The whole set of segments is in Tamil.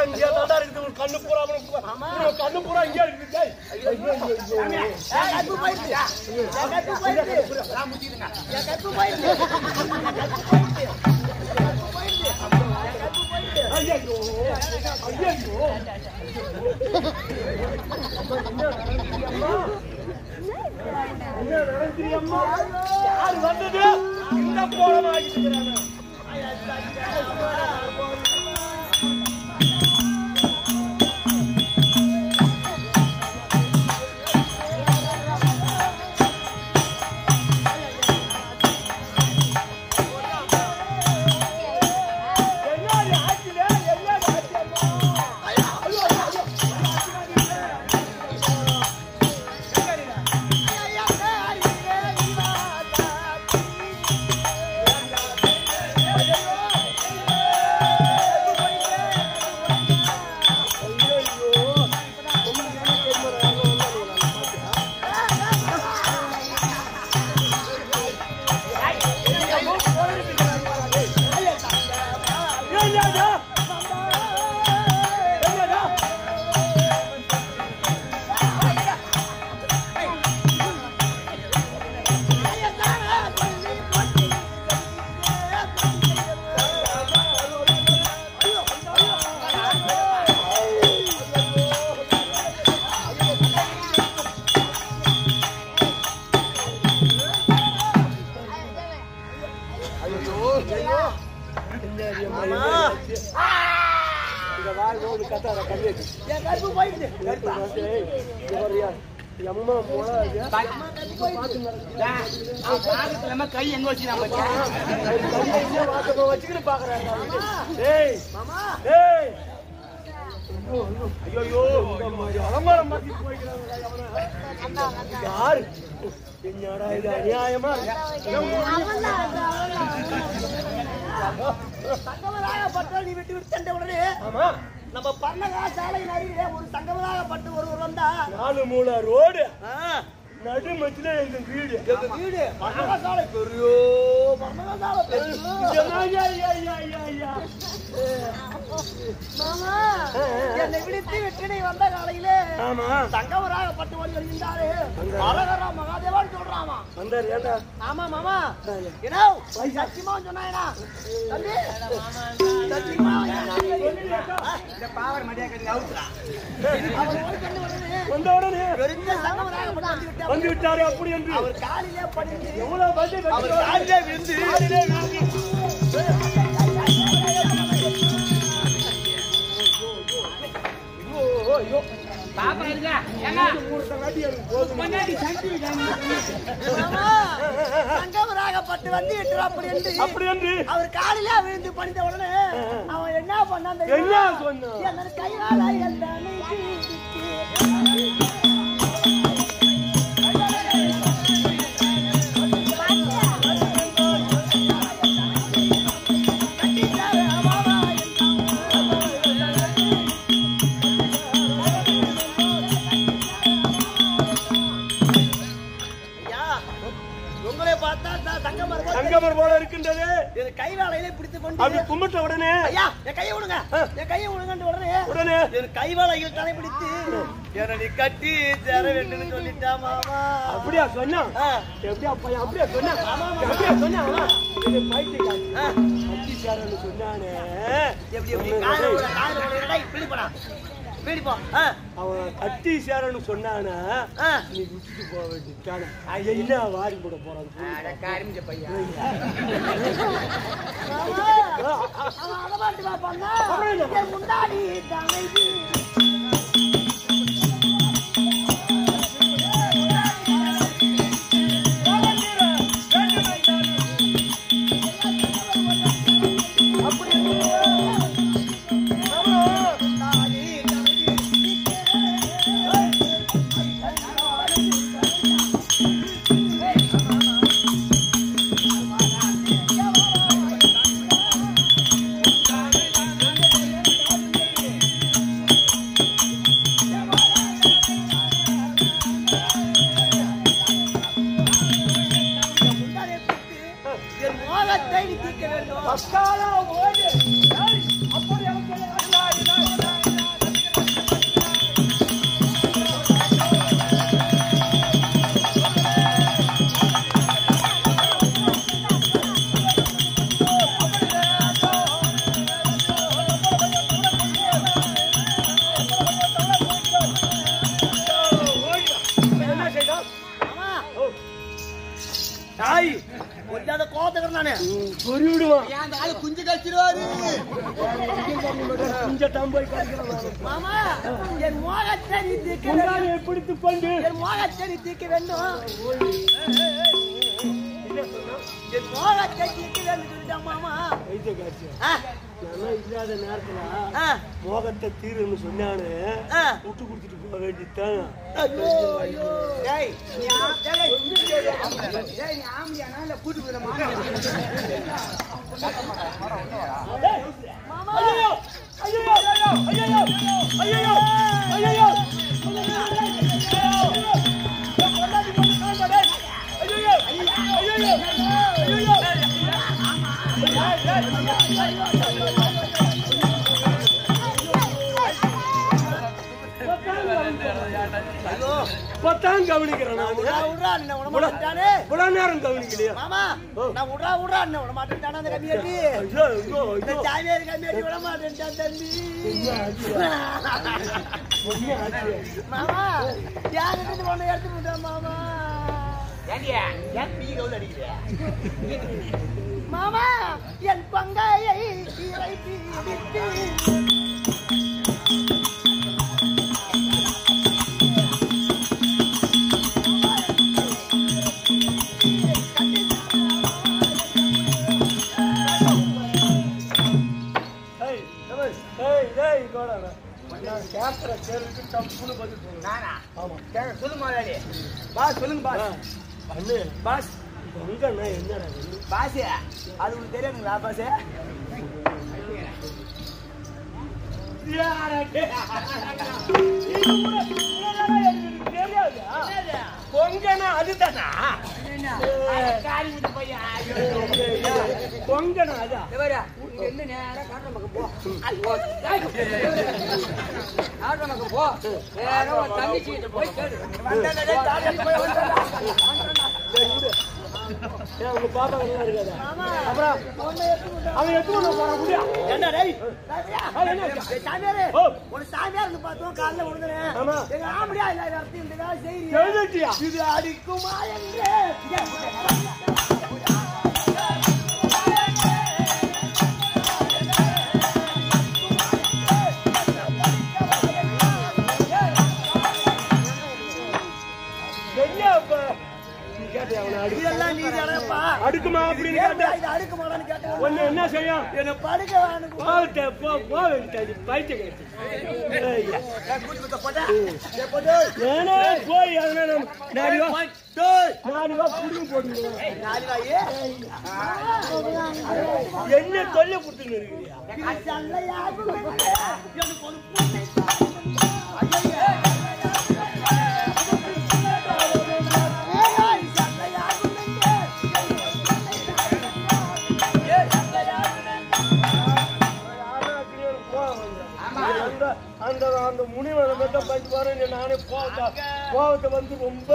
இங்கே தாண்டா இருக்குது உன் கண்ணு பூரா உனக்கு உன் கண்ணு பூரா இங்கே இருக்குது டேய். ஐயோ, ஐயோ, ஐயோ. என் கற்பு போயிடுச்சு. என் கற்பு போயிடுச்சு. நான் முட்டிடுங்க. என் கற்பு போயிடுச்சு. என் கற்பு போயிடுச்சு. என் கற்பு போயிடுச்சு. என் கற்பு போயிடுச்சு. ஐயையோ, ஐயையோ. என்ன நடந்துறியம்மா? யார் வந்தது? இந்த கோலமா ஆகிட்டு என்ன ஆச்சுல? என்ன ஆச்சு? என்னடா? என்னடா? இங்க வா, இங்க ஒரு கத்தார கண்ணு வைக்கு. என் கற்பு போயிடுச்சு. ஏய், இங்க வரியா? எங்க அம்மா போனா இல்லையா? பாகத்துல கை எங்க வச்சு நம்ம கையை இங்கே வாசப்ப வச்சுக்கிட்டு பாக்குறாங்க. ஏய், மாமா ஏய். ஐயோ, ஐயோ, இந்த மாதிரி அலங்காரம் மாத்தி போய்க்கிறாங்க, எவனா? யாரு? என்னடா இது அநியாயமா சங்கமராகப்பட்டவள் நீ விட்டு விட்டு சென்ற உடனே ஆமா நம்ம பர்ணகா சாலையின் அருகிலே ஒரு சங்கமராகப்பட்டு ஒருவர் வந்தா நாலு மூல ரோடு ஆ, நடு மச்சில எங்க வீடு எங்க வீடு பர்ணகா சாலை பெரியோ பர்ணகா சாலை பெரியோ ஐயா, ஐயா, ஐயா, ஐயா, ஐயா. மாமா என்னை விடுத்து வெற்றினை வந்த காலையிலே ஆமா சங்கமராகப்பட்டு ஓடி வருகின்றாரு அழகரா மகாதேவான்னு சொல்றாமா வந்தாரு ஏண்டா ஆமா மாமா என்ன சத்தியமா சொன்னாயனா தம்பி சத்தியமா இந்த பாவர் மடியா கட்டி அவுத்துறா அவர் ஓடி பண்ணி உடனே வந்த உடனே பெரிய சங்கமராகப்பட்டு வந்து விட்டு வந்து விட்டாரு அப்படி என்று அவர் காலிலே பணிந்து எவ்வளவு வந்து அவர் காலிலே விழுந்து காலிலே விழுந்து. ஐயோ, ஐயோ. மூணு தங்காட்டி எனக்கு போதும். மாமா, சங்கமராகப்பட்டு வந்து விட்டு அப்படி என்று அப்படி என்று அவர் காலிலே விழுந்து பணிந்த உடனே அவன் என்ன பண்ணான் என்ன தெரியுமா? சொன்னான்? எனது கையால எந்த உங்களை பார்த்தா தான் சங்கமர் போல சங்கமர் போல இருக்கின்றது இது கைவாளையிலே பிடித்துக் கொண்டு அப்படி கும்பிட்ட உடனே ஐயா என் கையை விடுங்க என் கையை விடுங்கன்ற உடனே உடனே என் கைவாளையில் தலை பிடித்து என்னை கட்டி தர வேண்டும் சொல்லிட்டா மாமா அப்படியா சொன்னா ஆ, எப்படியா பையன் அப்படியா சொன்னா அப்படியா சொன்னா இது பைத்தியக்காரி. ஆ. அத்தி சாரன்னு சொன்னானே எப்படி எப்படி காலை விட காலை விட டேய் பிடி போடா பிடி போ ஆ, அவன் கத்தி சேரன்னு சொன்னானா ஆ. நீ விட்டுட்டு போக வேண்டியதானே என்ன வாரி போட போறான் மாமா, அவன் அதை மாட்டு பாப்பாங்க என் முன்னாடி தமைதி முன்னாடி பிடித்து என் மோகத்தை நீ தீர்க்க வேண்டும் அக்காலா ஓடு ஏய், அப்படி அவன் சொல்ல, ஐயா, ஐயா, ஐயா. சொறி விடுவான் ஏன் அந்த ஆளு குஞ்சு கழிச்சிருவாரு குஞ்சத்தான் போய் கடிக்கிறான் மாமா என் மோகத்தை நீ தீர்க்க வேண்டும் முந்தானை பிடித்து கொண்டு என் மோகத்தை நீ தீர்க்க வேண்டும் என்ன சொன்னா என் மோகத்தை தீர்க்க வேண்டும் சொல்லிட்டான் மாமா வைத்திய காட்சி ஆ, நான் இல்லாத நேரத்துல ஆ, மோகத்தை தீருன்னு சொன்னானு ஆ. விட்டு கொடுத்துட்டு போக வேண்டியதுதான் ஐயோ, ஐயோ. டேய், நீ ஆ- டேய், டேய், நீ ஆம்பளையானா இல்ல கூட்டு போயிட மாமா மாமா ஐயோ ஐயோ ஐயோ ஐயோ ஐயோ ஐயோ பத்தான் கவனிக்கிறேன் நான் விட்றா, விட்றா, என்ன விட மாட்டேன்ட்டானே. இவ்வளவு நேரம் கவனிக்கலையா மாமா நான் விட்றா விட்றா என்ன விட மாட்டேன்ட்டானா அந்த கம்மியாட்டி ஐயோ ஐயோ இந்த ஐயோ ஜாமியார் கம்மியாட்டி விட மாட்டேன்ட்டான் தம்பி என்ன ஆச்சு மாமா யாருக்கு ஒண்ணு எடுத்து விட்டா மாமா மாமா என் பங்காயை இறைச்சி விட்டு ஏய், ரமேஷ், ஏய், டேய், இங்க வாடா, வா. நான் கேட்கிற கேள்விக்கு தப்புன்னு பதில் சொல்லு. ஆமா. சொல்லு முதலாளி பாஸ் சொல்லுங்க ஆ, பாஸ் அண்ணே, பாஸ் உங்க அண்ணா என்னடா இது? பாஸ் அது உங்களுக்கு தெரியாதுங்களா பாஸ் இது கூட- இவ்வளவு நேரம் எனக்கு தெரியாதா? பொங்கனா அதுதானா? பொங்கனா அதா? ஏன் உங்க பாப்பா நல்லா இருக்காதா? அப்புறம் அவன் எத்தனை மணி போறான் முடியா? என்ன டேய் அது என்ன? சாமியாரு ஓ, ஒரு சாமியார் இருந்து பார்த்தோம் காலைல விழுந்துறேன் ஆமா. எங்க ஆம்படியா இல்ல இடத்துல இந்த வேலை செய்றீங்க எழுதிட்டியா? இது அடிக்குமா என்று என்ன அப்ப? நீ கேட்டியா அவனை அடி- இதெல்லாம் நீ அடப்பா அடுக்குமா அப்படின்னு கேட்டா இது அடுக்குமாடான்னு கேட்டேன் ஒண்ணு என்ன செய்யும் என்ன படுக்க வேணும் போகட்ட போ போகட்டாடி பைத்தியம் ஏன்னா போய் அதனால நம்ம நாலு ரூபா நாலு ரூபா புடிங்க போட்டுருவோம் நாலு வாயே என்ன தொல்லை கொடுத்துன்னு இருக்கிறியா இது சல்லையாகும் என்று எனக்கு ஒரு புண்ணை தாரும். ஐயையே. ஏய், சல்லையாகும் என்று எனக்கு ஒரு புண்ணை தாரும். ஏய், சல்லையாகும் என்று அந்த அந்த அந்த முனிவனை மட்டும் பண்ணி பாருங்க நானே கோவத்தை கோவத்தை வந்து ரொம்ப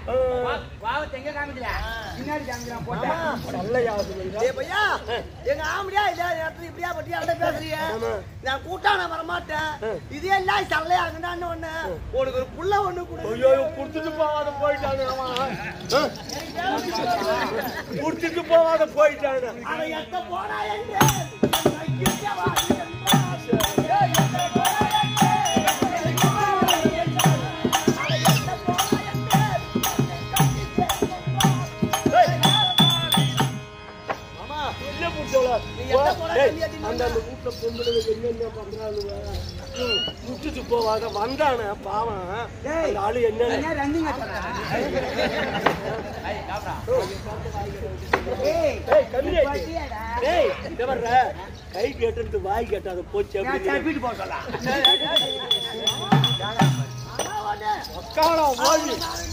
நல்லையாது ஏய் பையா, எங்க ஆம்படியா இதே நேரத்துல இப்படியா பட்டியா அவன்கிட்ட பேசுறீங்க? ஆமா. நான் கூட்டான வரமாட்டேன் இதே எல்லாம் சல்லையாகுண்டான்னு ஒண்ணு உனக்கு ஒரு புள்ள ஒண்ணு கொடு ஐயோ கொடுத்துட்டு போவாத போயிட்டானு அவன் ஆ? கொடுத்துட்டு போவாத போயிட்டானு அவன் எத்த போனா என்று கையிட்ட வாடி என்றார். ஏய், எத்த போனா என்று அவன் எத்த போனா என்று மாமா என்ன புடிச்சவளா? நீ எந்த போனா ஏய், சொல்லி அடிக்கணும். அந்த அந்த வீட்டுல பொம்பளைங்க என்னென்ன பண்றாளுங்க? ம், விட்டுட்டு போவாத வந்தானே பாவம் அந்த ஆளு என்ன ஏய் ஏய், கம்மி ஆயிடுச்சு. பட்டியாடா. ஏய், இங்க வர்ற. கை கேட்டது வாய் கேட்டாத போச்சு அப்படின்னு. ஆனா ஒண்ணு உக்காரா, ஓடி.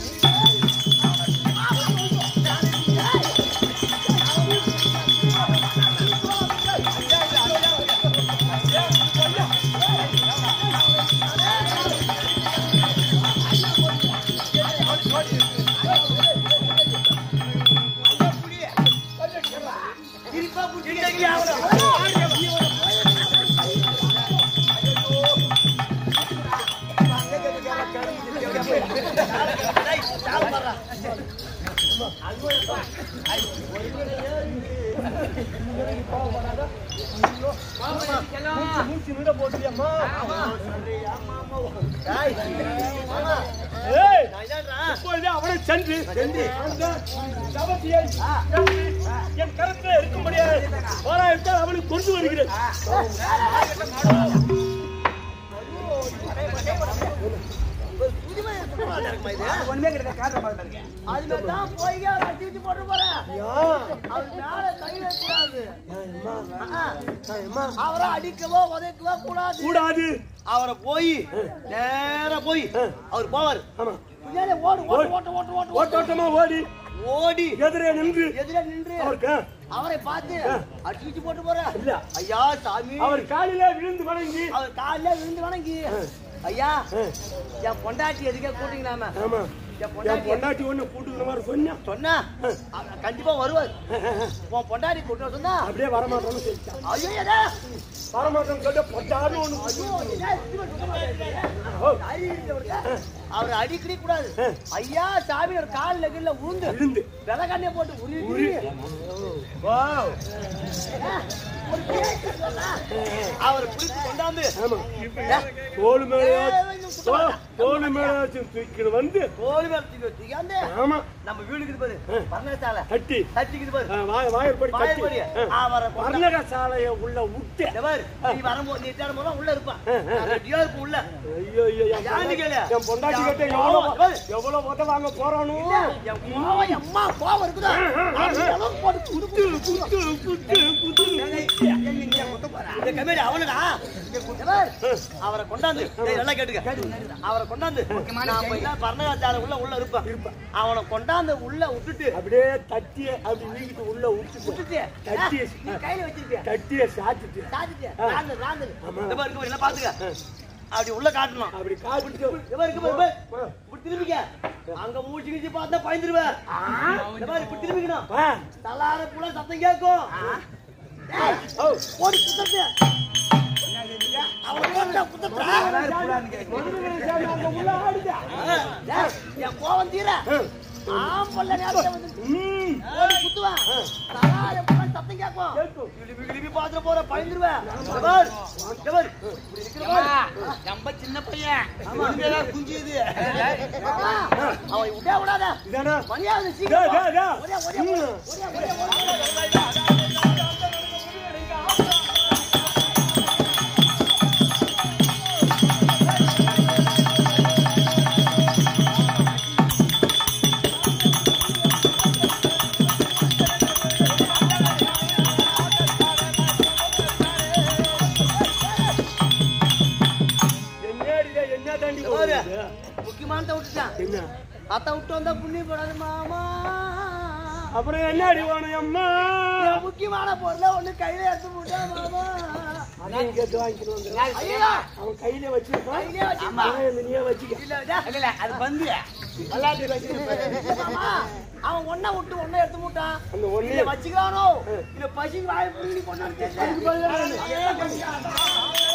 இருப்பா புடிச்சு மூச்சு நிட போட்டுறியம்மா டேய், மாமா, ஏய் நான் என்னன்றா? இப்பொழுதே அவனை சென்று அந்த சபத்தியை என் கருத்தில் இருக்க முடியாது போராய்த்தால் அவனை கொண்டு வருகிறேன் புதுமையா சுத்தமா இருக்குமா இது? ஒண்ணுமே கிடையாது காட்டுற மாதிரி இருக்கேன் அதுல தான் போய் அவரை அடிச்சு போட்டு போறேன் அவர் மேல கை வைக்கக்கூடாது அவரை அடிக்கவோ உதைக்கவோ கூடாது கூடாது அவரை போய் நேரா போய் அவர் போவார் ஆமா பின்னாடி ஓடு ஓட்டு ஓட்டு ஓட்டு ஓட்டு ஓட்டோட்டமா ஓடி ஓடி எதிரே நின்று எதிரே நின்று அவருக்கு அவரை பார்த்து அடிச்சு போட்டு போற இல்ல. ஐயா சாமி அவர் காலிலே விழுந்து வணங்கி அவர் காலில் விழுந்து வணங்கி ஐயா என் பொண்டாட்டி எதுக்கே கூட்டிங்களாம ஆமா என் என் பொண்டாட்டி பொண்டாட்டி ஒண்ணு கூட்டுக்கிற மாதிரி சொன்னா சொன்னா அவர் கண்டிப்பா வருவார் உன் பொண்டாட்டி கூட்ட சொன்னா அப்படியே வரமாட்டோம்னு சொல்லிட்டான் ஐயோ எதா வரமாட்டோம்னு சொல்லிட்டு பொட்டான்னு ஒண்ணு ஐயோ எதா இப்படி சுத்த மாட்டேங்குது. தைரியம் இருக்கவருக்கு அவர் அடிக்கடி கூடாது ஐயா சாமி ஒரு காலில் கீழ உழுந்து விழுந்து விலகண்ணிய போட்டு உருவி உரி. ஒரு பேச்சு சொன்னா, அவர் பிடிச்சு கொண்டாந்து ஆமா தோல் மேல தோ- தோல் மேல வச்சு தூக்கிட்டு வந்து கோழி வளர்த்திக்கு வச்சுக்காந்து ஆமா நம்ம வீடுக்கு பாரு பர்ணசாலை தட்டி தட்டிக்குது பாரு ஆ, வாய- வாயற்படி தட்டி வாயற்படி. அவரை கொண்டா- வர்ணக சாலையை உள்ள விட்டு இந்த பாரு, நீ வரும்போது நீ தேடும் போது உள்ள இருப்பான் ஆ, ஆ, ஆ. ரெடியா இருப்ப உள்ள ஐயோ ஐயோ என் யாருன்னு பொண்டாட்டி- கேளு. என் பொண்டாட்டி என் கிட்ட கோவம், எவ்வளவு ஏய். எவ்வளவு உத வாங்க போறானோ என் கோவம், என் அம்மா கோவம் இருக்குதா அந்த அளவுக்கு போட்டு குடுத்து குத்து குத்து குத்து இந்த கம்பெனி அவனுடா இந்த பாரு, அவரை கொண்டாந்து டேய், நல்லா கேட்டுக்க அவரை கொண்டாந்து நான் போய் பர்ணசாலை உள்ள உள்ள இருப்பேன் அவனை கொண்டாந்து உள்ள விட்டுட்டு அப்படியே தட்டி அப்படி வீக்கிட்டு உள்ள விட்டுட்டு விட்டுட்டு தட்டி நீ கையில வச்சிருப்பியா தட்டிய சாத்திட்டு சாதிட்டு ஆ. ராந்து ராந்து ஆமா. இந்த பாரு, இங்க பாரு, எல்லாம் பாத்துக்க அப்படி உள்ள காட்டணும் அப்படி காப்பிட்டு இந்த பாரு, இங்க பாரு, பாரு. இப்படி திரும்பிக்க அங்க மூச்சு கிச்சு பார்த்தா பயந்துருவேன் இந்த மாதிரி இப்படி திரும்பிக்கணும் வா தலார புல சத்தம் கேட்கும் டேய், ஓ ஓடி குத்தட்டு அவன் ஓடுடா, குத்தட்டுடா. அங்க உள்ள ஆடுதா டேய், என் கோவம் தீர ஆம்பளை நேரத்துல வந்து ம் ஓடி குத்துவேன் தலார புல சத்தம் கேட்கும் கேட்கும். கிளிபி கிளிபி பாத்துட்டு போற பயந்துருவேன் இந்த பாரு, இந்த பாரு. இப்படி இருக்கிற பாரு. ரொம்ப சின்ன பையன் குஞ்சுதா, குஞ்சுது. ஆமா. அவன் விடவே விடாத இதானா மரியாதை டா, சீக்கிரம் டா, வா. டா. ஓடியா, ஓடியா, ஓடியா, ம். ஓடியா, ஓடியா, ஓடியா. என்னடிடா, என்ன தாண்டி இந்த பாரு, போகுது? முக்கியமானதை விட்டுட்டான் என்ன அத்தை விட்டு வந்தா புண்ணியம் போடாது மாமா அப்புறம் என்ன அடி வேணும் அம்மா என் முக்கியமான பொருளை ஒண்ணு கையில எடுத்து போட்டா மாமா அதையும் கேட்டு வாங்கிட்டு வந்து ஐயா அவன் கையில வச்சிருப்பான் கையிலே வச்சிருப்பான். அவன் இந்த நீயே வச்சுக்க இல்ல இதா, இல்ல இல்ல அது பந்து விளையாட்டு வச்சிருப்பான் இல்ல மாமா அவன் ஒன்ன விட்டு ஒன்ன எடுத்து போட்டான் அந்த ஒண்ணே இதை வச்சுக்கானோ இல்ல பசி வாய் புள்ளி கொண்டாந்து